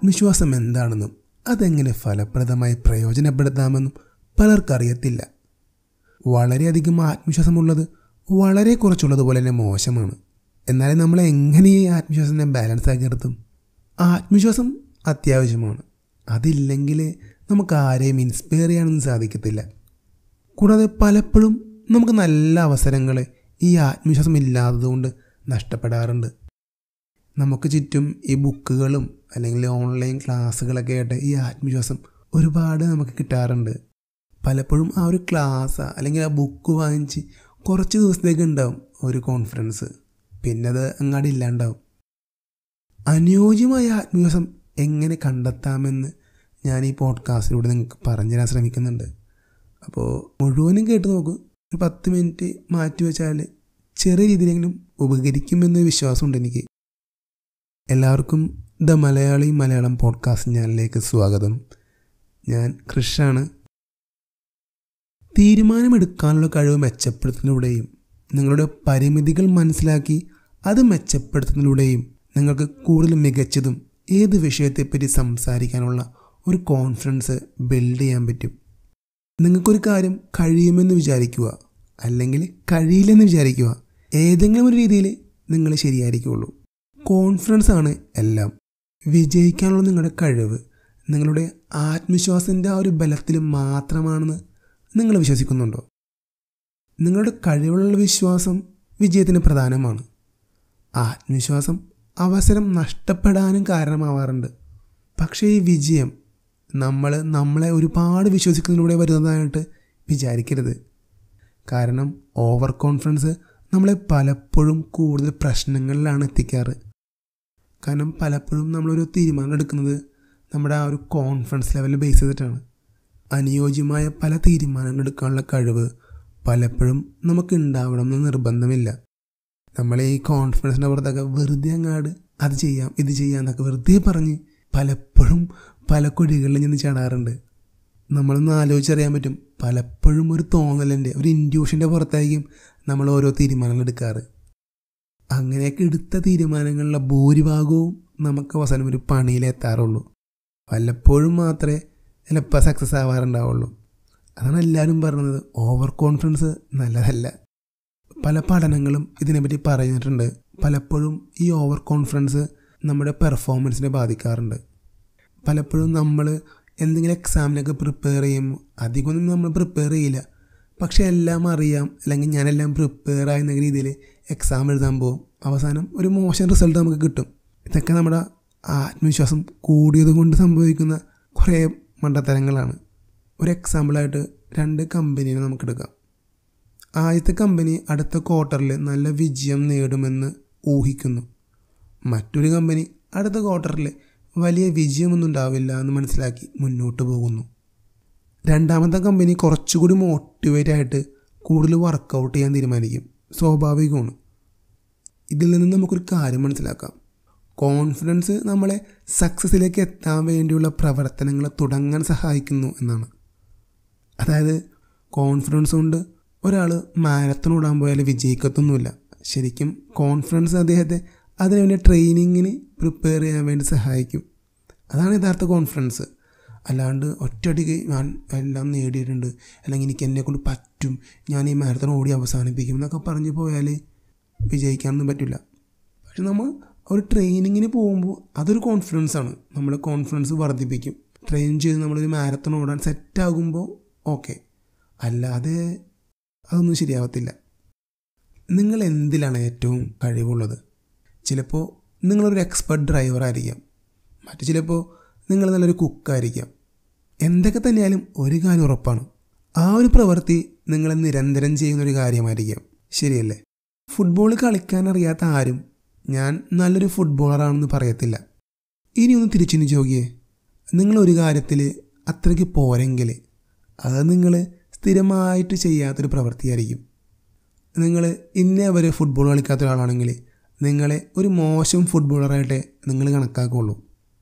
ആത്മവിശ്വാസം എന്താണെന്നും അതെങ്ങനെ ഫലപ്രദമായി പ്രയോജനപ്പെടുത്താമെന്നും പലർക്കറിയത്തില്ല വളരെയധികം ആത്മവിശ്വാസമുള്ളത് വളരെ കുറച്ചുള്ളതുപോലെ തന്നെ മോശമാണ് എന്നാലും നമ്മൾ എങ്ങനെ ഈ ആത്മവിശ്വാസത്തിനെ ബാലൻസ് ആക്കി നിർത്തും ആത്മവിശ്വാസം അത്യാവശ്യമാണ് അതില്ലെങ്കിൽ നമുക്ക് ആരെയും ഇൻസ്പയർ ചെയ്യാനൊന്നും സാധിക്കത്തില്ല കൂടാതെ പലപ്പോഴും നമുക്ക് നല്ല അവസരങ്ങൾ ഈ ആത്മവിശ്വാസം ഇല്ലാത്തതുകൊണ്ട് നഷ്ടപ്പെടാറുണ്ട് നമുക്ക് ചുറ്റും ഈ ബുക്കുകളും അല്ലെങ്കിൽ ഓൺലൈൻ ക്ലാസ്സുകളൊക്കെ ആയിട്ട് ഈ ആത്മവിശ്വാസം ഒരുപാട് നമുക്ക് കിട്ടാറുണ്ട് പലപ്പോഴും ആ ഒരു ക്ലാസ് അല്ലെങ്കിൽ ആ ബുക്ക് വാങ്ങിച്ച് കുറച്ച് ദിവസത്തേക്ക് ഉണ്ടാവും ഒരു കോൺഫിഡൻസ് പിന്നെ അത് അങ്ങാടി ഇല്ലാണ്ടാവും അനുയോജ്യമായ ആത്മവിശ്വാസം എങ്ങനെ കണ്ടെത്താമെന്ന് ഞാൻ ഈ പോഡ്കാസ്റ്റിലൂടെ നിങ്ങൾക്ക് പറഞ്ഞു തരാൻ ശ്രമിക്കുന്നുണ്ട് അപ്പോൾ മുഴുവനും കേട്ട് നോക്കൂ ഒരു പത്ത് മിനിറ്റ് മാറ്റി വെച്ചാൽ ചെറിയ രീതിയിലെങ്കിലും ഉപകരിക്കുമെന്ന് വിശ്വാസമുണ്ട് എനിക്ക് എല്ലാവർക്കും ദ മലയാളി മലയാളം പോഡ്കാസ്റ്റ് ചാനലിലേക്ക് സ്വാഗതം ഞാൻ കൃഷാണ് തീരുമാനമെടുക്കാനുള്ള കഴിവ് മെച്ചപ്പെടുത്തുന്നതിലൂടെയും നിങ്ങളുടെ പരിമിതികൾ മനസ്സിലാക്കി അത് മെച്ചപ്പെടുത്തുന്നതിലൂടെയും നിങ്ങൾക്ക് കൂടുതൽ മികച്ചതും ഏത് വിഷയത്തെപ്പറ്റി സംസാരിക്കാനുള്ള ഒരു കോൺഫിഡൻസ് ബിൽഡ് ചെയ്യാൻ പറ്റും നിങ്ങൾക്കൊരു കാര്യം കഴിയുമെന്ന് വിചാരിക്കുക അല്ലെങ്കിൽ കഴിയില്ലെന്ന് വിചാരിക്കുക ഏതെങ്കിലും ഒരു രീതിയിൽ നിങ്ങൾ ശരിയായിരിക്കുള്ളൂ കോൺഫിഡൻസ് ആണ് എല്ലാം വിജയിക്കാനുള്ള നിങ്ങളുടെ കഴിവ് നിങ്ങളുടെ ആത്മവിശ്വാസത്തിൻ്റെ ആ ഒരു ബലത്തിൽ മാത്രമാണെന്ന് നിങ്ങൾ വിശ്വസിക്കുന്നുണ്ടോ നിങ്ങളുടെ കഴിവുള്ള വിശ്വാസം വിജയത്തിന് പ്രധാനമാണ് ആത്മവിശ്വാസം അവസരം നഷ്ടപ്പെടാനും കാരണമാവാറുണ്ട് പക്ഷേ ഈ വിജയം നമ്മൾ നമ്മളെ ഒരുപാട് വിശ്വസിക്കുന്നതിലൂടെ വരുന്നതായിട്ട് വിചാരിക്കരുത് കാരണം ഓവർ കോൺഫിഡൻസ് നമ്മളെ പലപ്പോഴും കൂടുതൽ പ്രശ്നങ്ങളിലാണ് എത്തിക്കാറ് കാരണം പലപ്പോഴും നമ്മളൊരു തീരുമാനം എടുക്കുന്നത് നമ്മുടെ ആ ഒരു കോൺഫിഡൻസ് ലെവൽ ബേസ് ചെയ്തിട്ടാണ് അനുയോജ്യമായ പല തീരുമാനങ്ങൾ എടുക്കാനുള്ള കഴിവ് പലപ്പോഴും നമുക്ക് ഉണ്ടാവണം എന്ന് നിർബന്ധമില്ല നമ്മൾ ഈ കോൺഫിഡൻസിൻ്റെ പുറത്തൊക്കെ വെറുതെ അങ്ങാട് അത് ചെയ്യാം ഇത് ചെയ്യാം എന്നൊക്കെ വെറുതെ പറഞ്ഞ് പലപ്പോഴും പല കുഴികളിൽ നിന്ന് ചാടാറുണ്ട് നമ്മളൊന്ന് ആലോചിച്ചറിയാൻ പറ്റും പലപ്പോഴും ഒരു തോന്നലിൻ്റെ ഒരു ഇൻഡ്യൂഷൻ്റെ പുറത്തായിരിക്കും നമ്മൾ ഓരോ തീരുമാനങ്ങൾ എടുക്കാറ് അങ്ങനെയൊക്കെ എടുത്ത തീരുമാനങ്ങളിലെ ഭൂരിഭാഗവും നമുക്ക് അവസാനം ഒരു പണിയിലെത്താറുള്ളൂ വല്ലപ്പോഴും മാത്രമേ ചിലപ്പോൾ സക്സസ് ആവാറുണ്ടാവുള്ളൂ അതാണ് എല്ലാവരും പറയുന്നത് ഓവർ കോൺഫിഡൻസ് നല്ലതല്ല പല പഠനങ്ങളും ഇതിനെപ്പറ്റി പറഞ്ഞിട്ടുണ്ട് പലപ്പോഴും ഈ ഓവർ കോൺഫിഡൻസ് നമ്മുടെ പെർഫോമൻസിനെ ബാധിക്കാറുണ്ട് പലപ്പോഴും നമ്മൾ എന്തെങ്കിലും എക്സാമിനൊക്കെ പ്രിപ്പയർ ചെയ്യുമ്പോൾ അധികമൊന്നും നമ്മൾ പ്രിപ്പയർ ചെയ്യില്ല പക്ഷേ എല്ലാം അറിയാം അല്ലെങ്കിൽ ഞാനെല്ലാം പ്രിപ്പയർ ആയെന്ന രീതിയിൽ എക്സാം എഴുതാൻ പോകും അവസാനം ഒരു മോശം റിസൾട്ട് നമുക്ക് കിട്ടും ഇതൊക്കെ നമ്മുടെ ആത്മവിശ്വാസം കൂടിയത് കൊണ്ട് സംഭവിക്കുന്ന കുറേ മണ്ടത്തരങ്ങളാണ് ഒരു എക്സാമ്പിളായിട്ട് രണ്ട് കമ്പനീനെ നമുക്കെടുക്കാം ആദ്യത്തെ കമ്പനി അടുത്ത ക്വാർട്ടറിൽ നല്ല വിജയം നേടുമെന്ന് ഊഹിക്കുന്നു മറ്റൊരു കമ്പനി അടുത്ത ക്വാർട്ടറിൽ വലിയ വിജയമൊന്നും ഉണ്ടാവില്ല എന്ന് മനസ്സിലാക്കി മുന്നോട്ട് പോകുന്നു രണ്ടാമത്തെ കമ്പനി കുറച്ചുകൂടി മോട്ടിവേറ്റ് ആയിട്ട് കൂടുതൽ വർക്കൗട്ട് ചെയ്യാൻ തീരുമാനിക്കും സ്വാഭാവികമാണ് ഇതിൽ നിന്ന് നമുക്കൊരു കാര്യം മനസ്സിലാക്കാം കോൺഫിഡൻസ് നമ്മളെ സക്സസ്സിലേക്ക് എത്താൻ വേണ്ടിയുള്ള പ്രവർത്തനങ്ങൾ തുടങ്ങാൻ സഹായിക്കുന്നു എന്നാണ് അതായത് കോൺഫിഡൻസ് കൊണ്ട് ഒരാൾ മാരത്തൺ ഓടാൻ പോയാൽ വിജയിക്കത്തൊന്നുമില്ല ശരിക്കും കോൺഫിഡൻസ് അദ്ദേഹത്തെ അതിനുവേണ്ടി ട്രെയിനിങ്ങിന് പ്രിപ്പയർ ചെയ്യാൻ വേണ്ടി സഹായിക്കും അതാണ് യഥാർത്ഥ കോൺഫിഡൻസ് അല്ലാണ്ട് ഒറ്റയടിക്ക് ഞാൻ എല്ലാം നേടിയിട്ടുണ്ട് അല്ലെങ്കിൽ എനിക്ക് എന്നെ കൊണ്ട് പറ്റും ഞാൻ ഈ മാരത്തൺ ഓടി അവസാനിപ്പിക്കും എന്നൊക്കെ പറഞ്ഞു പോയാൽ വിജയിക്കാനൊന്നും പറ്റില്ല പക്ഷെ നമ്മൾ ഒരു ട്രെയിനിങ്ങിന് പോകുമ്പോൾ അതൊരു കോൺഫിഡൻസ് ആണ് നമ്മൾ കോൺഫിഡൻസ് വർദ്ധിപ്പിക്കും ട്രെയിൻ ചെയ്ത് നമ്മളൊരു മാരത്തൺ ഓടാൻ സെറ്റാകുമ്പോൾ ഓക്കെ അല്ലാതെ അതൊന്നും ശരിയാവത്തില്ല നിങ്ങൾ എന്തിലാണ് ഏറ്റവും കഴിവുള്ളത് ചിലപ്പോൾ നിങ്ങളൊരു എക്സ്പെർട്ട് ഡ്രൈവർ ആയിരിക്കാം മറ്റു ചിലപ്പോൾ നിങ്ങൾ നല്ലൊരു കുക്കായിരിക്കാം എന്തൊക്കെ തന്നെയാലും ഒരു കാര്യം ഉറപ്പാണ് ആ ഒരു പ്രവൃത്തി നിങ്ങൾ നിരന്തരം ചെയ്യുന്നൊരു കാര്യമായിരിക്കാം ശരിയല്ലേ ഫുട്ബോൾ കളിക്കാൻ അറിയാത്ത ആരും ഞാൻ നല്ലൊരു ഫുട്ബോളറാണെന്ന് പറയത്തില്ല ഇനി ഒന്ന് തിരിച്ചു ചോദിയേ നിങ്ങൾ ഒരു കാര്യത്തിൽ അത്രയ്ക്ക് പോരെങ്കിൽ അത് നിങ്ങൾ സ്ഥിരമായിട്ട് ചെയ്യാത്തൊരു പ്രവൃത്തിയായിരിക്കും നിങ്ങൾ ഇന്നേ വരെ ഫുട്ബോൾ കളിക്കാത്ത ഒരാളാണെങ്കിൽ നിങ്ങളെ ഒരു മോശം ഫുട്ബോളറായിട്ട് നിങ്ങൾ കണക്കാക്കുള്ളൂ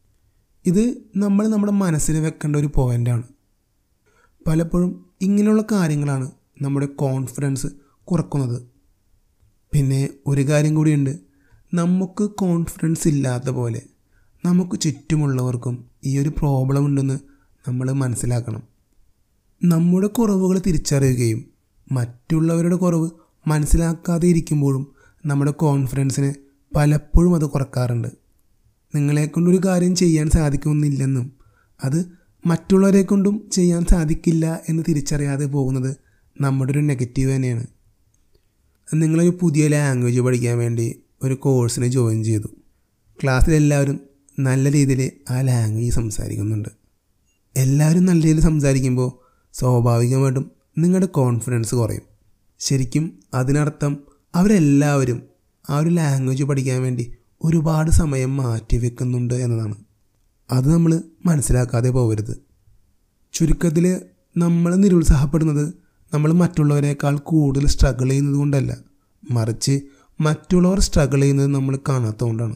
ഇത് നമ്മൾ നമ്മുടെ മനസ്സിൽ വെക്കേണ്ട ഒരു പോയിൻ്റാണ് പലപ്പോഴും ഇങ്ങനെയുള്ള കാര്യങ്ങളാണ് നമ്മുടെ കോൺഫിഡൻസ് കുറക്കുന്നത് പിന്നെ ഒരു കാര്യം കൂടിയുണ്ട് നമുക്ക് കോൺഫിഡൻസ് ഇല്ലാത്ത പോലെ നമുക്ക് ചുറ്റുമുള്ളവർക്കും ഈ ഒരു പ്രോബ്ലം ഉണ്ടെന്ന് നമ്മൾ മനസ്സിലാക്കണം നമ്മുടെ കുറവുകൾ തിരിച്ചറിയുകയും മറ്റുള്ളവരുടെ കുറവ് മനസ്സിലാക്കാതെ ഇരിക്കുമ്പോഴും നമ്മുടെ കോൺഫിഡൻസിനെ പലപ്പോഴും അത് കുറക്കാറുണ്ട് നിങ്ങളെ കൊണ്ടൊരു കാര്യം ചെയ്യാൻ സാധിക്കുമെന്നില്ലെന്നും അത് മറ്റുള്ളവരെ കൊണ്ടും ചെയ്യാൻ സാധിക്കില്ല എന്ന് തിരിച്ചറിയാതെ പോകുന്നത് നമ്മുടെ ഒരു നെഗറ്റീവ് തന്നെയാണ് നിങ്ങളൊരു പുതിയ ലാംഗ്വേജ് പഠിക്കാൻ വേണ്ടി ഒരു കോഴ്സിന് ജോയിൻ ചെയ്തു ക്ലാസ്സിലെല്ലാവരും നല്ല രീതിയിൽ ആ ലാംഗ്വേജ് സംസാരിക്കുന്നുണ്ട് എല്ലാവരും നല്ല രീതിയിൽ സംസാരിക്കുമ്പോൾ സ്വാഭാവികമായിട്ടും നിങ്ങളുടെ കോൺഫിഡൻസ് കുറയും ശരിക്കും അതിനർത്ഥം അവരെല്ലാവരും ആ ഒരു ലാംഗ്വേജ് പഠിക്കാൻ വേണ്ടി ഒരുപാട് സമയം മാറ്റി വെക്കുന്നുണ്ട് എന്നതാണ് അത് നമ്മൾ മനസ്സിലാക്കാതെ പോകരുത് ചുരുക്കത്തിൽ നമ്മൾ നിരുത്സാഹപ്പെടുന്നത് നമ്മൾ മറ്റുള്ളവരെക്കാൾ കൂടുതൽ സ്ട്രഗിൾ ചെയ്യുന്നത് കൊണ്ടല്ല മറിച്ച് മറ്റുള്ളവർ സ്ട്രഗിൾ ചെയ്യുന്നത് നമ്മൾ കാണാത്തതുകൊണ്ടാണ്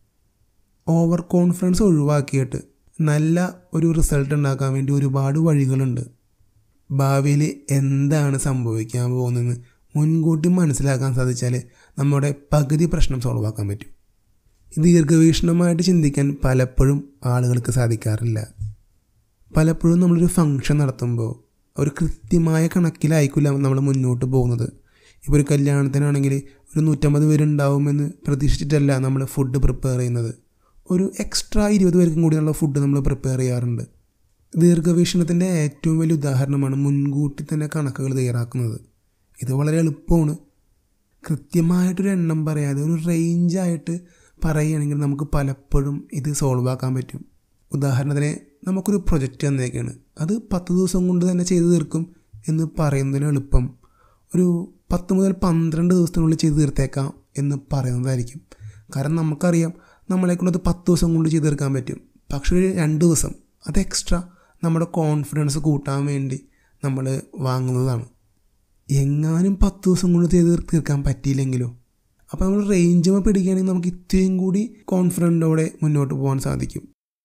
ഓവർ കോൺഫിഡൻസ് ഒഴിവാക്കിയിട്ട് നല്ല ഒരു റിസൾട്ട് ഉണ്ടാക്കാൻ വേണ്ടി ഒരുപാട് വഴികളുണ്ട് ഭാവിയിൽ എന്താണ് സംഭവിക്കാൻ പോകുന്നതെന്ന് മുൻകൂട്ടി മനസ്സിലാക്കാൻ സാധിച്ചാൽ നമ്മുടെ പകുതി പ്രശ്നം സോൾവ് ആക്കാൻ പറ്റും ദീർഘവീക്ഷണമായിട്ട് ചിന്തിക്കാൻ പലപ്പോഴും ആളുകൾക്ക് സാധിക്കാറില്ല പലപ്പോഴും നമ്മളൊരു ഫങ്ഷൻ നടത്തുമ്പോൾ ഒരു കൃത്യമായ കണക്കിലായിരിക്കില്ല നമ്മൾ മുന്നോട്ട് പോകുന്നത് ഇപ്പോൾ ഒരു കല്യാണത്തിനാണെങ്കിൽ ഒരു നൂറ്റമ്പത് പേരുണ്ടാവുമെന്ന് പ്രതീക്ഷിച്ചിട്ടല്ല നമ്മൾ ഫുഡ് പ്രിപ്പയർ ചെയ്യുന്നത് ഒരു എക്സ്ട്രാ ഇരുപത് പേർക്കും കൂടിയുള്ള ഫുഡ് നമ്മൾ പ്രിപ്പയർ ചെയ്യാറുണ്ട് ദീർഘവീക്ഷണത്തിൻ്റെ ഏറ്റവും വലിയ ഉദാഹരണമാണ് മുൻകൂട്ടി തന്നെ കണക്കുകൾ തയ്യാറാക്കുന്നത് ഇത് വളരെ എളുപ്പമാണ് കൃത്യമായിട്ടൊരു എണ്ണം പറയാതെ ഒരു റേഞ്ചായിട്ട് പറയുകയാണെങ്കിൽ നമുക്ക് പലപ്പോഴും ഇത് സോൾവ് ആക്കാൻ പറ്റും ഉദാഹരണത്തിന് നമുക്കൊരു പ്രൊജക്റ്റ് തന്നേക്കാണ് അത് പത്ത് ദിവസം കൊണ്ട് തന്നെ ചെയ്തു തീർക്കും എന്ന് പറയുന്നതിന് എളുപ്പം ഒരു പത്ത് മുതൽ പന്ത്രണ്ട് ദിവസത്തിനുള്ളിൽ ചെയ്തു തീർത്തേക്കാം എന്ന് പറയുന്നതായിരിക്കും കാരണം നമുക്കറിയാം നമ്മളെ കൊണ്ട് അത് പത്ത് ദിവസം കൊണ്ട് ചെയ്തു തീർക്കാൻ പറ്റും പക്ഷേ ഒരു രണ്ട് ദിവസം അത് എക്സ്ട്രാ നമ്മുടെ കോൺഫിഡൻസ് കൂട്ടാൻ വേണ്ടി നമ്മൾ വാങ്ങുന്നതാണ് എങ്ങാനും പത്ത് ദിവസം കൊണ്ട് ചെയ്ത് തീർക്കാൻ പറ്റിയില്ലെങ്കിലോ അപ്പോൾ നമ്മൾ റേഞ്ച് പിടിക്കുകയാണെങ്കിൽ നമുക്ക് ഇത്രയും കൂടി കോൺഫിഡൻറ്റോടെ മുന്നോട്ട് പോകാൻ സാധിക്കും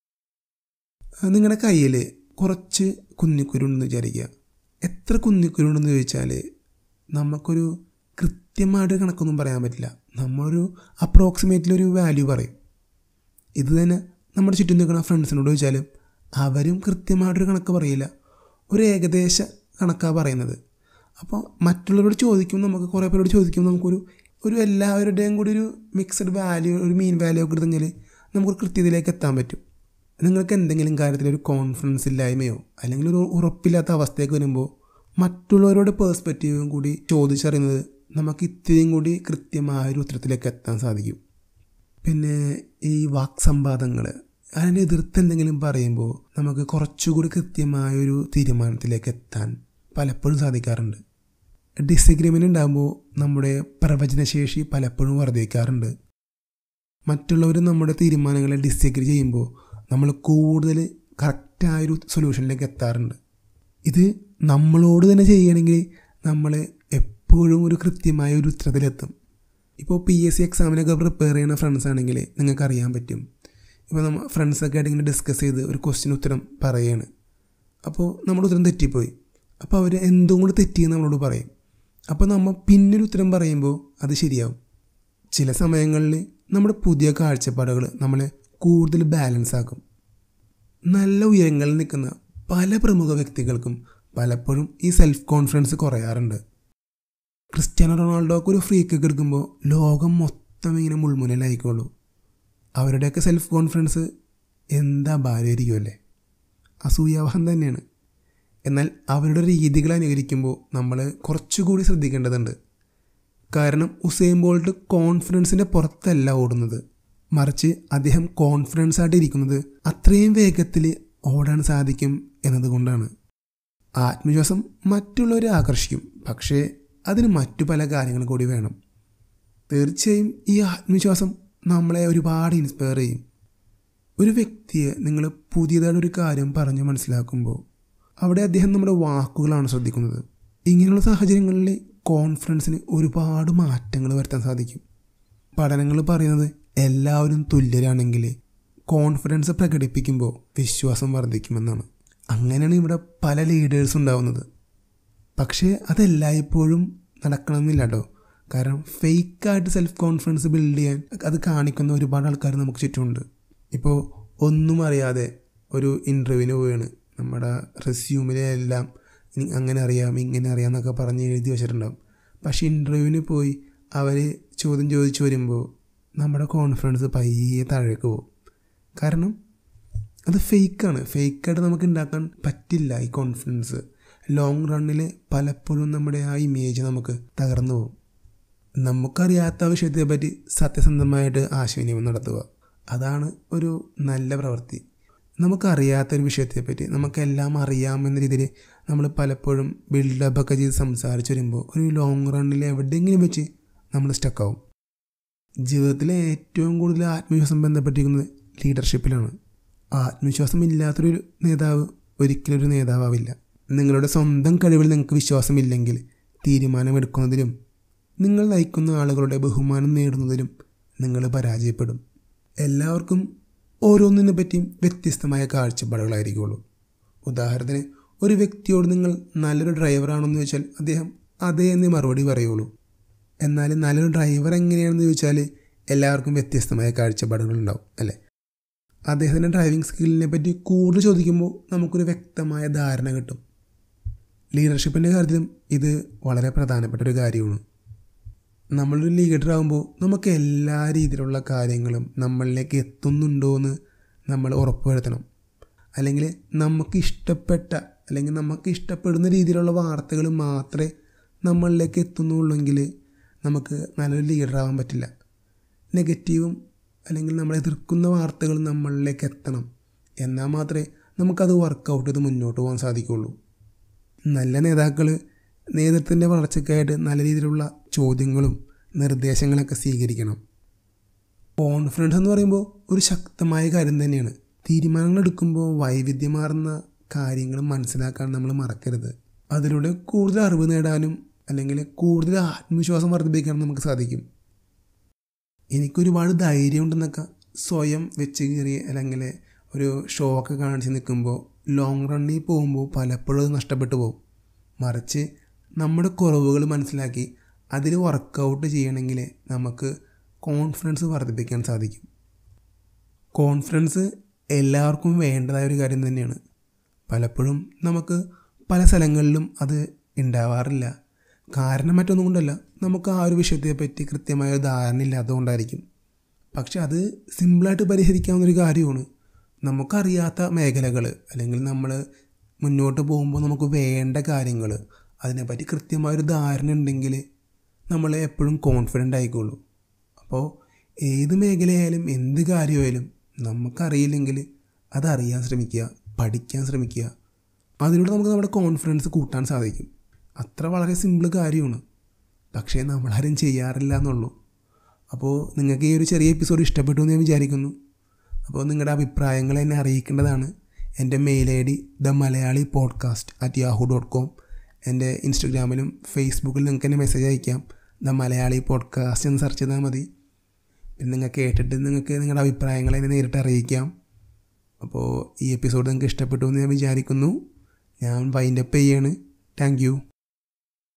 നിങ്ങളുടെ കയ്യിൽ കുറച്ച് കുന്നിക്കുരുണ്ടെന്ന് വിചാരിക്കുക എത്ര കുന്നിക്കുരുണ്ടെന്ന് ചോദിച്ചാൽ നമുക്കൊരു കൃത്യമായിട്ട് കണക്കൊന്നും പറയാൻ പറ്റില്ല നമ്മളൊരു അപ്രോക്സിമേറ്റ്ലി ഒരു വാല്യൂ പറയും ഇത് തന്നെ നമ്മുടെ ചുറ്റും നിൽക്കുന്ന ഫ്രണ്ട്സിനോട് ചോദിച്ചാലും അവരും കൃത്യമായിട്ടൊരു കണക്ക് പറയില്ല ഒരു ഏകദേശ കണക്കാണ് പറയുന്നത് അപ്പോൾ മറ്റുള്ളവരോട് ചോദിക്കും നമുക്ക് കുറേ പേരോട് ചോദിക്കും നമുക്കൊരു ഒരു എല്ലാവരുടെയും കൂടി ഒരു മിക്സഡ് വാല്യൂ ഒരു മീൻ വാല്യൂ ഒക്കെ എടുത്തെങ്കിൽ നമുക്കൊരു കൃത്യതയിലേക്ക് എത്താൻ പറ്റും നിങ്ങൾക്ക് എന്തെങ്കിലും കാര്യത്തിൽ ഒരു കോൺഫിഡൻസ് ഇല്ലായ്മയോ അല്ലെങ്കിൽ ഒരു ഉറപ്പില്ലാത്ത അവസ്ഥയൊക്കെ വരുമ്പോൾ മറ്റുള്ളവരുടെ പേഴ്സ്പെക്റ്റീവും കൂടി ചോദിച്ചറിയുന്നത് നമുക്ക് ഇത്രയും കൂടി കൃത്യമായ ഒരു ഉത്തരത്തിലേക്ക് എത്താൻ സാധിക്കും പിന്നെ ഈ വാക്സംവാദങ്ങൾ അതിനെ എതിർത്ത് എന്തെങ്കിലും പറയുമ്പോൾ നമുക്ക് കുറച്ചുകൂടി കൃത്യമായ ഒരു തീരുമാനത്തിലേക്ക് എത്താൻ പലപ്പോഴും സാധിക്കാറുണ്ട് ഡിസഗ്രിമെൻ്റ് ഉണ്ടാകുമ്പോൾ നമ്മുടെ പ്രവചനശേഷി പലപ്പോഴും വർദ്ധിക്കാറുണ്ട് മറ്റുള്ളവർ നമ്മുടെ തീരുമാനങ്ങളെ ഡിസഗ്രി ചെയ്യുമ്പോൾ നമ്മൾ കൂടുതൽ കറക്റ്റായൊരു സൊല്യൂഷനിലേക്ക് എത്താറുണ്ട് ഇത് നമ്മളോട് തന്നെ ചെയ്യുകയാണെങ്കിൽ നമ്മൾ എപ്പോഴും ഒരു കൃത്യമായ ഒരു ഉത്തരത്തിലെത്തും ഇപ്പോൾ പി എസ് സി എക്സാമിനൊക്കെ പ്രിപ്പയർ ചെയ്യുന്ന ഫ്രണ്ട്സ് ആണെങ്കിൽ നിങ്ങൾക്ക് അറിയാൻ പറ്റും ഇപ്പോൾ നമ്മൾ ഫ്രണ്ട്സൊക്കെ ആയിട്ട് ഇങ്ങനെ ഡിസ്കസ് ചെയ്ത് ഒരു ക്വസ്റ്റ്യൻ ഉത്തരം പറയുകയാണ് അപ്പോൾ നമ്മുടെ ഉത്തരം തെറ്റിപ്പോയി അപ്പോൾ അവർ എന്തും കൂടി തെറ്റിയെന്ന് നമ്മളോട് പറയും അപ്പോൾ നമ്മൾ പിന്നൊരു ഉത്തരം പറയുമ്പോൾ അത് ശരിയാവും ചില സമയങ്ങളിൽ നമ്മുടെ പുതിയ കാഴ്ചപ്പാടുകൾ നമ്മളെ കൂടുതൽ ബാലൻസ് ആക്കും നല്ല ഉയരങ്ങളിൽ നിൽക്കുന്ന പല പ്രമുഖ വ്യക്തികൾക്കും പലപ്പോഴും ഈ സെൽഫ് കോൺഫിഡൻസ് കുറയാറുണ്ട് ക്രിസ്ത്യാനോ റൊണാൾഡോക്ക് ഒരു ഫ്രീ കിക്ക് എടുക്കുമ്പോൾ ലോകം മൊത്തം ഇങ്ങനെ മുൾമുനലായിക്കോളൂ അവരുടെയൊക്കെ സെൽഫ് കോൺഫിഡൻസ് എന്താ ഭാര്യമായിരിക്കുമല്ലേ അസൂയാവഹം തന്നെയാണ് എന്നാൽ അവരുടെ രീതികൾ അനുകരിക്കുമ്പോൾ നമ്മൾ കുറച്ചുകൂടി ശ്രദ്ധിക്കേണ്ടതുണ്ട് കാരണം ഉസൈൻ ബോൾട്ട് കോൺഫിഡൻസിൻ്റെ പുറത്തല്ല ഓടുന്നത് മറിച്ച് അദ്ദേഹം കോൺഫിഡൻസ് ആയിട്ട് ഇരിക്കുന്നത് അത്രയും വേഗത്തിൽ ഓടാൻ സാധിക്കും എന്നതുകൊണ്ടാണ് ആത്മവിശ്വാസം മറ്റുള്ളവരെ ആകർഷിക്കും പക്ഷേ അതിന് മറ്റു പല കാര്യങ്ങൾ കൂടി വേണം തീർച്ചയായും ഈ ആത്മവിശ്വാസം നമ്മളെ ഒരുപാട് ഇൻസ്പയർ ചെയ്യും ഒരു വ്യക്തിയെ നിങ്ങൾ പുതിയതായിട്ട് ഒരു കാര്യം പറഞ്ഞ് മനസ്സിലാക്കുമ്പോൾ അവിടെ അദ്ദേഹം നമ്മുടെ വാക്കുകളാണ് ശ്രദ്ധിക്കുന്നത് ഇങ്ങനെയുള്ള സാഹചര്യങ്ങളിൽ കോൺഫിഡൻസിന് ഒരുപാട് മാറ്റങ്ങൾ വരുത്താൻ സാധിക്കും പഠനങ്ങൾ പറയുന്നത് എല്ലാവരും തുല്യരാണെങ്കിൽ കോൺഫിഡൻസ് പ്രകടിപ്പിക്കുമ്പോൾ വിശ്വാസം വർദ്ധിക്കുമെന്നാണ് അങ്ങനെയാണ് ഇവിടെ പല ലീഡേഴ്സ് ഉണ്ടാവുന്നത് പക്ഷേ അതെല്ലായ്പ്പോഴും നടക്കണമെന്നില്ല കേട്ടോ കാരണം ഫേക്കായിട്ട് സെൽഫ് കോൺഫിഡൻസ് ബിൽഡ് ചെയ്യാൻ അത് കാണിക്കുന്ന ഒരുപാട് ആൾക്കാർ നമുക്ക് ചുറ്റുമുണ്ട് ഇപ്പോൾ ഒന്നും അറിയാതെ ഒരു ഇൻ്റർവ്യൂവിന് പോവുകയാണ് നമ്മുടെ റെസ്യൂമിലെ എല്ലാം ഇനി അങ്ങനെ അറിയാം ഇങ്ങനെ അറിയാം എന്നൊക്കെ പറഞ്ഞ് എഴുതി വെച്ചിട്ടുണ്ടാവും പക്ഷേ ഇൻ്റർവ്യൂവിന് പോയി അവർ ചോദ്യം ചോദിച്ചു വരുമ്പോൾ നമ്മുടെ കോൺഫിഡൻസ് പയ്യെ താഴേക്ക് പോകും കാരണം അത് ഫേക്കാണ് ഫേക്കായിട്ട് നമുക്ക് ഉണ്ടാക്കാൻ പറ്റില്ല ഈ കോൺഫിഡൻസ് ലോങ് റണ്ണിൽ പലപ്പോഴും നമ്മുടെ ആ ഇമേജ് നമുക്ക് തകർന്നു പോകും നമുക്കറിയാത്ത വിഷയത്തെപ്പറ്റി സത്യസന്ധമായിട്ട് ആശയവിനിമയം നടത്തുക അതാണ് ഒരു നല്ല പ്രവൃത്തി നമുക്കറിയാത്തൊരു വിഷയത്തെപ്പറ്റി നമുക്കെല്ലാം അറിയാമെന്ന രീതിയിൽ നമ്മൾ പലപ്പോഴും ബിൽഡപ്പൊക്കെ ചെയ്ത് സംസാരിച്ച് വരുമ്പോൾ ഒരു ലോങ് റണ്ണിൽ എവിടെയെങ്കിലും വെച്ച് നമ്മൾ സ്റ്റക്കാവും ജീവിതത്തിലെ ഏറ്റവും കൂടുതൽ ആത്മവിശ്വാസം ബന്ധപ്പെട്ടിരിക്കുന്നത് ലീഡർഷിപ്പിലാണ് ആത്മവിശ്വാസം ഇല്ലാത്തൊരു നേതാവ് ഒരിക്കലും ഒരു നേതാവില്ല നിങ്ങളുടെ സ്വന്തം കഴിവിൽ നിങ്ങൾക്ക് വിശ്വാസമില്ലെങ്കിൽ തീരുമാനമെടുക്കുന്നതിലും നിങ്ങൾ നയിക്കുന്ന ആളുകളുടെ ബഹുമാനം നേടുന്നതിലും നിങ്ങൾ പരാജയപ്പെടും എല്ലാവർക്കും ഓരോന്നിനെ പറ്റിയും വ്യത്യസ്തമായ കാഴ്ചപ്പാടുകളായിരിക്കുള്ളൂ ഉദാഹരണത്തിന് ഒരു വ്യക്തിയോട് നിങ്ങൾ നല്ലൊരു ഡ്രൈവറാണെന്ന് ചോദിച്ചാൽ അദ്ദേഹം അതേ എന്ന് മറുപടി പറയുള്ളൂ എന്നാൽ നല്ലൊരു ഡ്രൈവർ എങ്ങനെയാണെന്ന് ചോദിച്ചാൽ എല്ലാവർക്കും വ്യത്യസ്തമായ കാഴ്ചപ്പാടുകൾ ഉണ്ടാവും അല്ലേ അദ്ദേഹത്തിൻ്റെ ഡ്രൈവിംഗ് സ്കില്ലിനെ പറ്റി കൂടുതൽ ചോദിക്കുമ്പോൾ നമുക്കൊരു വ്യക്തമായ ധാരണ കിട്ടും ലീഡർഷിപ്പിൻ്റെ കാര്യത്തിലും ഇത് വളരെ പ്രധാനപ്പെട്ട ഒരു കാര്യമാണ് നമ്മളൊരു ലീഡർ ആകുമ്പോൾ നമുക്ക് എല്ലാ രീതിയിലുള്ള കാര്യങ്ങളും നമ്മളിലേക്ക് എത്തുന്നുണ്ടോ എന്ന് നമ്മൾ ഉറപ്പുവരുത്തണം അല്ലെങ്കിൽ നമുക്ക് ഇഷ്ടപ്പെട്ട അല്ലെങ്കിൽ നമുക്ക് ഇഷ്ടപ്പെടുന്ന രീതിയിലുള്ള വാർത്തകൾ മാത്രമേ നമ്മളിലേക്ക് എത്തുന്നുള്ളെങ്കിൽ നമുക്ക് നല്ലൊരു ലീഡർ ആവാൻ പറ്റില്ല നെഗറ്റീവും അല്ലെങ്കിൽ നമ്മളെ എതിർക്കുന്ന വാർത്തകൾ നമ്മളിലേക്ക് എത്തണം എന്നാൽ മാത്രമേ നമുക്കത് വർക്കൗട്ട് ചെയ്ത് മുന്നോട്ട് പോകാൻ സാധിക്കുള്ളൂ നല്ല നേതാക്കൾ നേതൃത്വത്തിൻ്റെ വളർച്ചയ്ക്കായിട്ട് നല്ല രീതിയിലുള്ള ചോദ്യങ്ങളും നിർദ്ദേശങ്ങളൊക്കെ സ്വീകരിക്കണം കോൺഫിഡൻസ് എന്ന് പറയുമ്പോൾ ഒരു ശക്തമായ കാര്യം തന്നെയാണ് തീരുമാനങ്ങൾ എടുക്കുമ്പോൾ വൈവിധ്യമാർന്ന കാര്യങ്ങൾ മനസ്സിലാക്കാൻ നമ്മൾ മറക്കരുത് അതിലൂടെ കൂടുതൽ അറിവ് നേടാനും അല്ലെങ്കിൽ കൂടുതൽ ആത്മവിശ്വാസം വർദ്ധിപ്പിക്കാനും നമുക്ക് സാധിക്കും എനിക്കൊരുപാട് ധൈര്യമുണ്ടെന്നൊക്കെ സ്വയം വെച്ച് കയറി അല്ലെങ്കിൽ ഒരു ഷോ ഒക്കെ കാണിച്ച് നിൽക്കുമ്പോൾ ലോങ് റണ്ണിൽ പോകുമ്പോൾ പലപ്പോഴും അത് നഷ്ടപ്പെട്ടു പോകും മറിച്ച് നമ്മുടെ കുറവുകൾ മനസ്സിലാക്കി അതിൽ വർക്കൗട്ട് ചെയ്യണമെങ്കിൽ നമുക്ക് കോൺഫിഡൻസ് വർദ്ധിപ്പിക്കാൻ സാധിക്കും കോൺഫിഡൻസ് എല്ലാവർക്കും വേണ്ടതായ ഒരു കാര്യം തന്നെയാണ് പലപ്പോഴും നമുക്ക് പല സ്ഥലങ്ങളിലും അത് ഉണ്ടാവാറില്ല കാരണം മറ്റൊന്നും കൊണ്ടല്ല നമുക്ക് ആ ഒരു വിഷയത്തെപ്പറ്റി കൃത്യമായ ധാരണ ഇല്ലാത്തതുകൊണ്ടായിരിക്കും പക്ഷെ അത് സിമ്പിളായിട്ട് പരിഹരിക്കാവുന്നൊരു കാര്യമാണ് നമുക്കറിയാത്ത മേഖലകൾ അല്ലെങ്കിൽ നമ്മൾ മുന്നോട്ട് പോകുമ്പോൾ നമുക്ക് വേണ്ട കാര്യങ്ങൾ അതിനെപ്പറ്റി കൃത്യമായൊരു ധാരണ ഉണ്ടെങ്കിൽ നമ്മൾ എപ്പോഴും കോൺഫിഡൻ്റ് ആയിക്കോളൂ അപ്പോൾ ഏത് മേഖലയായാലും എന്ത് കാര്യമായാലും നമുക്കറിയില്ലെങ്കിൽ അതറിയാൻ ശ്രമിക്കുക പഠിക്കാൻ ശ്രമിക്കുക അതിലൂടെ നമുക്ക് നമ്മുടെ കോൺഫിഡൻസ് കൂട്ടാൻ സാധിക്കും അത്ര വളരെ സിമ്പിൾ കാര്യമാണ് പക്ഷേ നമ്മളാരും ചെയ്യാറില്ല എന്നുള്ളൂ അപ്പോൾ നിങ്ങൾക്ക് ഈ ഒരു ചെറിയ എപ്പിസോഡ് ഇഷ്ടപ്പെട്ടു എന്ന് ഞാൻ വിചാരിക്കുന്നു അപ്പോൾ നിങ്ങളുടെ അഭിപ്രായങ്ങൾ എന്നെ അറിയിക്കേണ്ടതാണ് എൻ്റെ mail I D the Malayali podcast at Yahoo dot com എൻ്റെ ഇൻസ്റ്റഗ്രാമിലും ഫേസ്ബുക്കിലും നിങ്ങൾക്ക് എന്നെ മെസ്സേജ് അയക്കാം ദ മലയാളി പോഡ്കാസ്റ്റ് എന്ന് സെർച്ച് ചെയ്താൽ മതി പിന്നെ നിങ്ങൾ കേട്ടിട്ട് നിങ്ങൾക്ക് നിങ്ങളുടെ അഭിപ്രായങ്ങൾ എന്നെ നേരിട്ട് അറിയിക്കാം അപ്പോൾ ഈ എപ്പിസോഡ് നിങ്ങൾക്ക് ഇഷ്ടപ്പെട്ടു എന്ന് ഞാൻ വിചാരിക്കുന്നു ഞാൻ വൈൻഡപ്പ് ചെയ്യാണ് താങ്ക് യു